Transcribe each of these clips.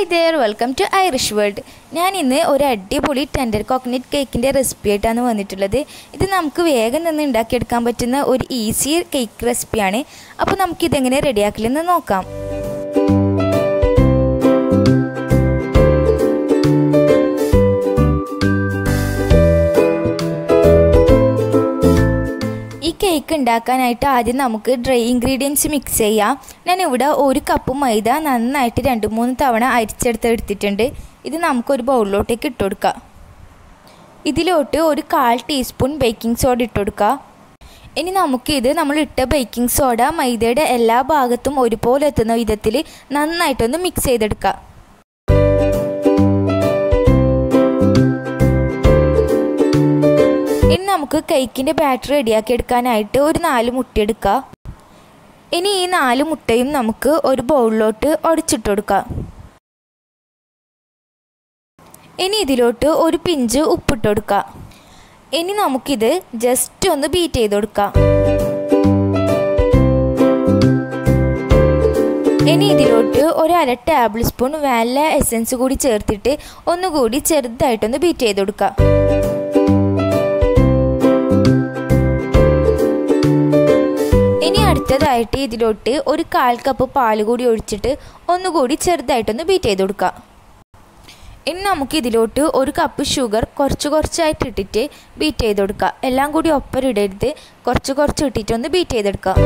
hi there welcome to Irish world ഞാൻ ഇന്ന് ഒരു അടിപൊളി ടെൻഡർ കോക്കനട്ട് കേക്കിൻ്റെ റെസിപ്പി ആയിട്ടാണ് വന്നിട്ടുള്ളത് ഇത് നമുക്ക് വേഗം നിന്ന് ഉണ്ടാക്കിയെടുക്കാൻ പറ്റുന്ന ഒരു ഈസി കേക്ക് റെസിപ്പിയാണ് അപ്പോൾ നമുക്കിതെങ്ങനെ റെഡിയാക്കില്ലെന്ന് നോക്കാം ഈ കേക്ക് ഉണ്ടാക്കാനായിട്ട് ആദ്യം നമുക്ക് ഡ്രൈ ഇൻഗ്രീഡിയൻസ് മിക്സ് ചെയ്യാം ഞാൻ ഇവിടെ ഒരു കപ്പ് മൈദ നന്നായിട്ട് രണ്ട് മൂന്ന് തവണ അരിച്ചെടുത്ത് എടുത്തിട്ടുണ്ട് ഇത് നമുക്കൊരു ബൗളിലോട്ടേക്ക് ഇട്ട് കൊടുക്കാം ഇതിലോട്ട് ഒരു കാൽ ടീസ്പൂൺ ബേക്കിംഗ് സോഡ ഇട്ട് കൊടുക്കുക ഇനി നമുക്കിത് നമ്മൾ ഇട്ട ബേക്കിംഗ് സോഡ മൈദയുടെ എല്ലാ ഭാഗത്തും ഒരുപോലെ എത്തുന്ന വിധത്തിൽ നന്നായിട്ടൊന്ന് മിക്സ് ചെയ്തെടുക്കാം ഇനി നമുക്ക് കേക്കിൻ്റെ ബാറ്റർ റെഡിയാക്കി എടുക്കാനായിട്ട് ഒരു നാല് മുട്ട എടുക്കുക ഇനി ഈ നാല് മുട്ടയും നമുക്ക് ഒരു ബൗളിലോട്ട് ഉടച്ചിട്ട് കൊടുക്കാം ഇനി ഇതിലോട്ട് ഒരു പിഞ്ച് ഉപ്പിട്ട് കൊടുക്കാം ഇനി നമുക്കിത് ജസ്റ്റ് ഒന്ന് ബീറ്റ് ചെയ്ത് കൊടുക്കാം ഇനി ഇതിലോട്ട് ഒരു അര ടേബിൾ സ്പൂൺ വാനില എസൻസ് കൂടി ചേർത്തിട്ട് ഒന്നുകൂടി ചെറുതായിട്ടൊന്ന് ബീറ്റ് ചെയ്ത് കൊടുക്കാം ഇനി അടുത്തതായിട്ട് ഇതിലോട്ട് ഒരു കാൽ കപ്പ് പാൽ കൂടി ഒഴിച്ചിട്ട് ഒന്നുകൂടി ചെറുതായിട്ടൊന്ന് ബീറ്റ് ചെയ്ത് കൊടുക്കാം ഇനി നമുക്ക് ഇതിലോട്ട് ഒരു കപ്പ് ഷുഗർ കുറച്ച് കുറച്ചായിട്ട് ഇട്ടിട്ട് ബീറ്റ് ചെയ്ത് കൊടുക്കുക എല്ലാം കൂടി ഒപ്പം ഇടരുത് കുറച്ച് കുറച്ച് ഇട്ടിട്ടൊന്ന് ബീറ്റ് ചെയ്തെടുക്കുക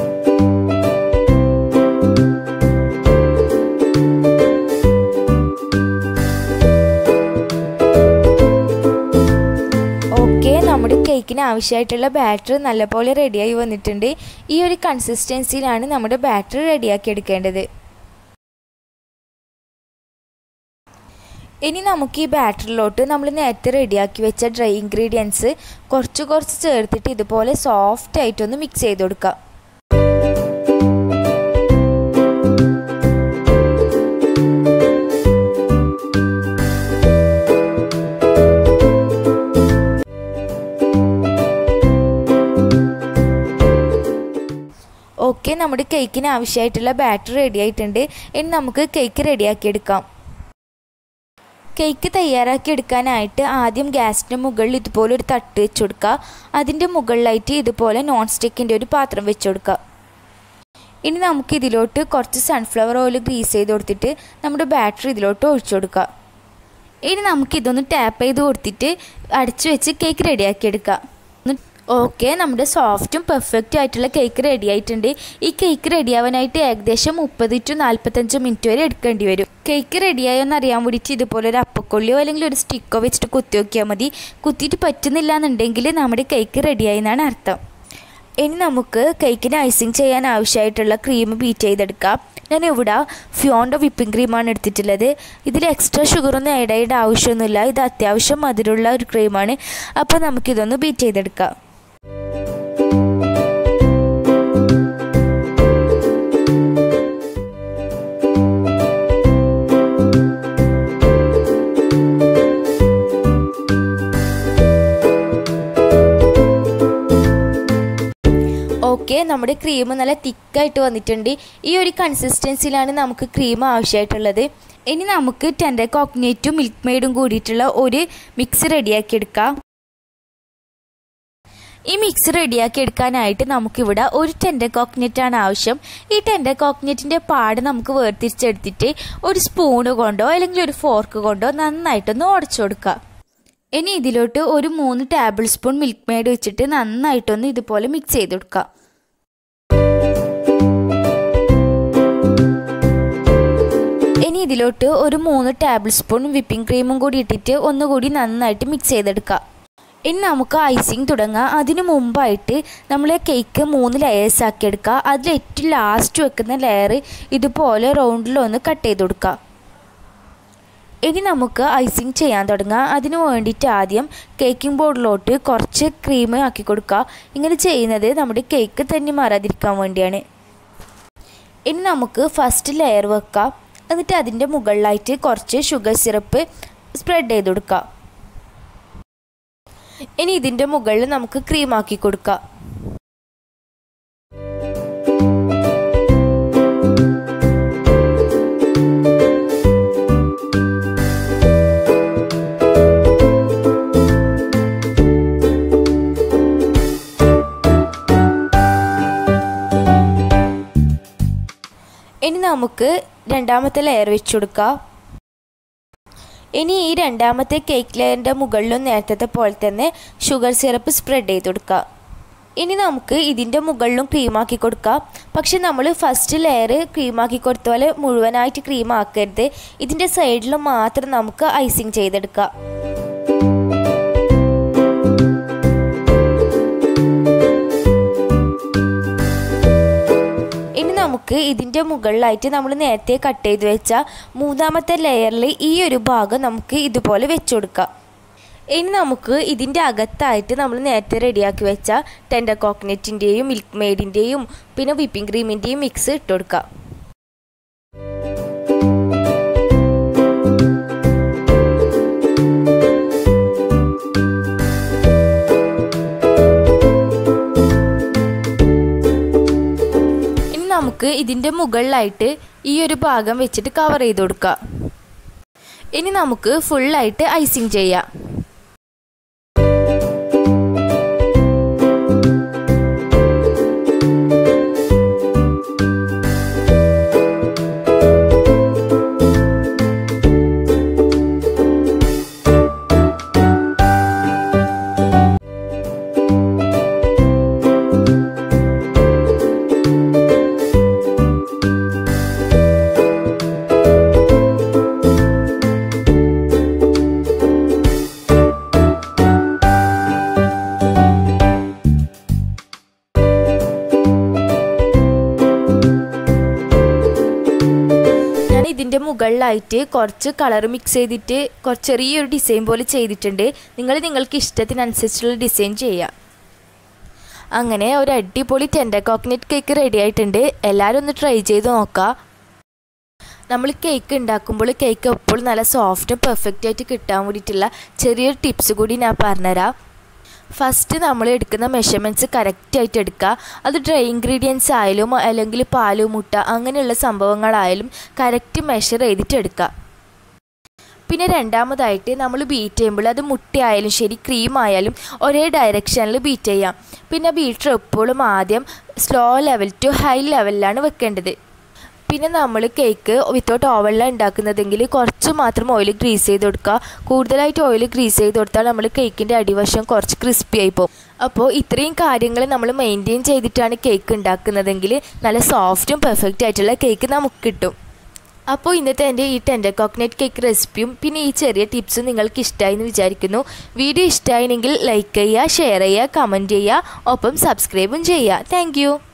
ഓക്കെ നമ്മുടെ കേക്കിന് ആവശ്യമായിട്ടുള്ള ബാറ്റർ നല്ലപോലെ റെഡിയായി വന്നിട്ടുണ്ട് ഈ ഒരു കൺസിസ്റ്റൻസിയിലാണ് നമ്മുടെ ബാറ്റർ റെഡിയാക്കി എടുക്കേണ്ടത് ഇനി നമുക്ക് ഈ ബാറ്ററിലോട്ട് നമ്മൾ നേരത്തെ റെഡിയാക്കി വെച്ച ഡ്രൈ ഇൻഗ്രീഡിയൻസ് കുറച്ച് കുറച്ച് ചേർത്തിട്ട് ഇതുപോലെ സോഫ്റ്റ് ആയിട്ടൊന്ന് മിക്സ് ചെയ്ത് കൊടുക്കാം ഓക്കെ നമ്മുടെ കേക്കിന് ആവശ്യമായിട്ടുള്ള ബാറ്റർ റെഡി ആയിട്ടുണ്ട് ഇനി നമുക്ക് കേക്ക് റെഡിയാക്കി എടുക്കാം കേക്ക് തയ്യാറാക്കി എടുക്കാനായിട്ട് ആദ്യം ഗ്യാസിൻ്റെ മുകളിൽ ഇതുപോലെ ഒരു തട്ട് വെച്ച് കൊടുക്കുക അതിൻ്റെ മുകളിലായിട്ട് ഇതുപോലെ നോൺ സ്റ്റിക്കിൻ്റെ ഒരു പാത്രം വെച്ച് കൊടുക്കുക ഇനി നമുക്ക് ഇതിലോട്ട് കുറച്ച് സൺഫ്ലവർ ഓയിൽ ഗ്രീസ് ചെയ്ത് കൊടുത്തിട്ട് നമ്മുടെ ബാറ്ററി ഇതിലോട്ട് ഒഴിച്ചു കൊടുക്കുക ഇനി നമുക്കിതൊന്ന് ടാപ്പ് ചെയ്ത് കൊടുത്തിട്ട് അടച്ചു വെച്ച് കേക്ക് റെഡിയാക്കി എടുക്കുക ഓക്കെ നമ്മുടെ സോഫ്റ്റും പെർഫെക്റ്റും ആയിട്ടുള്ള കേക്ക് റെഡി ആയിട്ടുണ്ട് ഈ കേക്ക് റെഡിയാവാനായിട്ട് ഏകദേശം മുപ്പത് ടു നാൽപ്പത്തഞ്ച് മിനിറ്റ് വരെ എടുക്കേണ്ടി വരും കേക്ക് റെഡിയായോ എന്ന് അറിയാൻ വേണ്ടിയിട്ട് ഇതുപോലെ ഒരു അപ്പക്കൊള്ളിയോ അല്ലെങ്കിൽ ഒരു സ്റ്റിക്കോ വെച്ചിട്ട് കുത്തി നോക്കിയാൽ മതി കുത്തിയിട്ട് പറ്റുന്നില്ല എന്നുണ്ടെങ്കിൽ നമ്മുടെ കേക്ക് റെഡിയായി എന്നാണ് അർത്ഥം ഇനി നമുക്ക് കേക്കിന് ഐസിങ് ചെയ്യാൻ ആവശ്യമായിട്ടുള്ള ക്രീം ബീറ്റ് ചെയ്തെടുക്കാം ഞാൻ ഇവിടെ ഫ്യോണ്ട വിപ്പിംഗ് ക്രീമാണ് എടുത്തിട്ടുള്ളത് ഇതിൽ എക്സ്ട്രാ ഷുഗറൊന്നും ആഡ് ചെയ്യേണ്ട ആവശ്യമൊന്നുമില്ല ഇത് അത്യാവശ്യം മധുരമുള്ള ഒരു ക്രീമാണ് അപ്പോൾ നമുക്കിതൊന്ന് ബീറ്റ് ചെയ്തെടുക്കാം ഓക്കെ നമ്മുടെ ക്രീം നല്ല തിക്കായിട്ട് വന്നിട്ടുണ്ട് ഈ ഒരു കൺസിസ്റ്റൻസിയിലാണ് നമുക്ക് ക്രീം ആവശ്യമായിട്ടുള്ളത് ഇനി നമുക്ക് ടെൻഡർ കോക്കനറ്റും മിൽക്ക് മെയ്ഡും കൂടിയിട്ടുള്ള ഒരു മിക്സ് റെഡിയാക്കി എടുക്കാം ഈ മിക്സ് റെഡിയാക്കി എടുക്കാനായിട്ട് നമുക്കിവിടെ ഒരു ടെൻഡർ കോക്കനറ്റ് ആണ് ആവശ്യം ഈ ടെൻഡർ കോക്കനറ്റിൻ്റെ പാട് നമുക്ക് വേർതിരിച്ചെടുത്തിട്ട് ഒരു സ്പൂണ് കൊണ്ടോ അല്ലെങ്കിൽ ഒരു ഫോർക്ക് കൊണ്ടോ നന്നായിട്ടൊന്ന് ഉടച്ചു കൊടുക്കുക ഇനി ഇതിലോട്ട് ഒരു മൂന്ന് ടേബിൾ സ്പൂൺ മിൽക്ക് മെയ്ഡ് വെച്ചിട്ട് നന്നായിട്ടൊന്ന് ഇതുപോലെ മിക്സ് ചെയ്ത് കൊടുക്കുക ഇനി ഇതിലോട്ട് ഒരു മൂന്ന് ടേബിൾ സ്പൂൺ വിപ്പിംഗ് ക്രീമും കൂടി ഇട്ടിട്ട് ഒന്നുകൂടി നന്നായിട്ട് മിക്സ് ചെയ്തെടുക്കുക ഇനി നമുക്ക് ഐസിങ് തുടങ്ങാം അതിനു മുമ്പായിട്ട് നമ്മൾ കേക്ക് മൂന്ന് ലെയേഴ്സ് ആക്കി എടുക്കുക അതിൽ ഏറ്റവും ലാസ്റ്റ് വെക്കുന്ന ലെയർ ഇതുപോലെ റൗണ്ടിലൊന്ന് കട്ട് ചെയ്ത് കൊടുക്കുക ഇനി നമുക്ക് ഐസിങ് ചെയ്യാൻ തുടങ്ങാം അതിന് വേണ്ടിയിട്ട് ആദ്യം കേക്കിംഗ് ബോർഡിലോട്ട് കുറച്ച് ക്രീം ആക്കി കൊടുക്കുക ഇങ്ങനെ ചെയ്യുന്നത് നമ്മുടെ കേക്ക് തന്നെ മാറാതിരിക്കാൻ വേണ്ടിയാണ് ഇനി നമുക്ക് ഫസ്റ്റ് ലെയർ വെക്കാം എന്നിട്ട് അതിൻ്റെ മുകളിലായിട്ട് കുറച്ച് ഷുഗർ സിറപ്പ് സ്പ്രെഡ് ചെയ്ത് കൊടുക്കുക ഇനി ഇതിൻ്റെ മുകളിൽ നമുക്ക് ക്രീം ആക്കി കൊടുക്കാം നമുക്ക് രണ്ടാമത്തെ ലെയർ വെച്ച് കൊടുക്കാം ഇനി ഈ രണ്ടാമത്തെ കേക്ക് ലെയറിൻ്റെ മുകളിലും നേരത്തെ പോലെ തന്നെ ഷുഗർ സിറപ്പ് സ്പ്രെഡ് ചെയ്ത് കൊടുക്കുക ഇനി നമുക്ക് ഇതിൻ്റെ മുകളിലും ക്രീമാക്കി കൊടുക്കാം പക്ഷെ നമ്മൾ ഫസ്റ്റ് ലെയർ ക്രീമാക്കി കൊടുത്ത പോലെ മുഴുവനായിട്ട് ക്രീം ആക്കരുത് ഇതിൻ്റെ സൈഡിൽ മാത്രം നമുക്ക് ഐസിങ് ചെയ്തെടുക്കാം ഇനി നമുക്ക് ഇതിൻ്റെ മുകളിലായിട്ട് നമ്മൾ നേരത്തെ കട്ട് ചെയ്ത് വെച്ച മൂന്നാമത്തെ ലെയറിൽ ഈ ഒരു ഭാഗം നമുക്ക് ഇതുപോലെ വെച്ച് കൊടുക്കാം ഇനി നമുക്ക് ഇതിൻ്റെ അകത്തായിട്ട് നമ്മൾ നേരത്തെ റെഡിയാക്കി വെച്ച ടെൻഡർ കോക്കനറ്റിൻ്റെയും മിൽക്ക് മെയ്ഡിൻ്റെയും പിന്നെ വിപ്പിംഗ് ക്രീമിൻ്റെയും മിക്സ് ഇട്ട് കൊടുക്കാം ഇനി നമുക്ക് ഇതിൻ്റെ മുകളിലായിട്ട് ഈ ഒരു ഭാഗം വെച്ചിട്ട് കവർ ചെയ്ത് കൊടുക്കാം ഇനി നമുക്ക് ഫുള്ളായിട്ട് ഐസിങ് ചെയ്യാം ഞാൻ ഇതിൻ്റെ മുകളിലായിട്ട് കുറച്ച് കളർ മിക്സ് ചെയ്തിട്ട് കുറച്ച് ചെറിയൊരു ഡിസൈൻ പോലെ ചെയ്തിട്ടുണ്ട് നിങ്ങൾ നിങ്ങൾക്ക് ഇഷ്ടത്തിനനുസരിച്ചുള്ള ഡിസൈൻ ചെയ്യുക അങ്ങനെ ഒരു അടിപൊളി ടെൻഡർ കോക്കനട്ട് കേക്ക് റെഡി ആയിട്ടുണ്ട് എല്ലാവരും ഒന്ന് ട്രൈ ചെയ്ത് നോക്കാം നമ്മൾ കേക്ക് ഉണ്ടാക്കുമ്പോൾ കേക്ക് എപ്പോഴും നല്ല സോഫ്റ്റും പെർഫെക്റ്റ് ആയിട്ട് കിട്ടാൻ വേണ്ടിയിട്ടുള്ള ചെറിയൊരു ടിപ്സ് കൂടി ഞാൻ പറഞ്ഞുതരാം ഫസ്റ്റ് നമ്മൾ എടുക്കുന്ന മെഷർമെൻറ്റ്സ് കറക്റ്റായിട്ട് എടുക്കുക അത് ഡ്രൈ ഇൻഗ്രീഡിയൻസ് ആയാലും അല്ലെങ്കിൽ പാല് മുട്ട അങ്ങനെയുള്ള സംഭവങ്ങളായാലും കറക്റ്റ് മെഷർ ചെയ്തിട്ട് എടുക്കുക പിന്നെ രണ്ടാമതായിട്ട് നമ്മൾ ബീറ്റ് ചെയ്യുമ്പോൾ അത് മുട്ടയായാലും ശരി ക്രീം ആയാലും ഒരേ ഡയറക്ഷനിൽ ബീറ്റ് ചെയ്യാം പിന്നെ ബീറ്റർ എപ്പോഴും ആദ്യം സ്ലോ ലെവൽ ടു ഹൈ ലെവലിലാണ് വെക്കേണ്ടത് പിന്നെ നമ്മൾ കേക്ക് വിത്തൗട്ട് ഓവനിലാണ് ഉണ്ടാക്കുന്നതെങ്കിൽ കുറച്ച് മാത്രം ഓയിൽ ഗ്രീസ് ചെയ്ത് കൊടുക്കുക കൂടുതലായിട്ട് ഓയിൽ ഗ്രീസ് ചെയ്ത് കൊടുത്താൽ നമ്മൾ കേക്കിൻ്റെ അടിവശം കുറച്ച് ക്രിസ്പി ആയി പോകും അപ്പോൾ ഇത്രയും കാര്യങ്ങൾ നമ്മൾ മെയിൻറ്റെയിൻ ചെയ്തിട്ടാണ് കേക്ക് ഉണ്ടാക്കുന്നതെങ്കിൽ നല്ല സോഫ്റ്റും പെർഫെക്റ്റ് ആയിട്ടുള്ള കേക്ക് നമുക്ക് കിട്ടും അപ്പോൾ ഇന്നത്തെ എൻ്റെ ഈ ടെൻഡർ കോക്കനട്ട് കേക്ക് റെസിപ്പിയും പിന്നെ ഈ ചെറിയ ടിപ്സും നിങ്ങൾക്ക് ഇഷ്ടമായി എന്ന് വിചാരിക്കുന്നു വീഡിയോ ഇഷ്ടമായെങ്കിൽ ലൈക്ക് ചെയ്യുക ഷെയർ ചെയ്യുക കമൻറ്റ് ചെയ്യുക ഒപ്പം സബ്സ്ക്രൈബും ചെയ്യുക താങ്ക്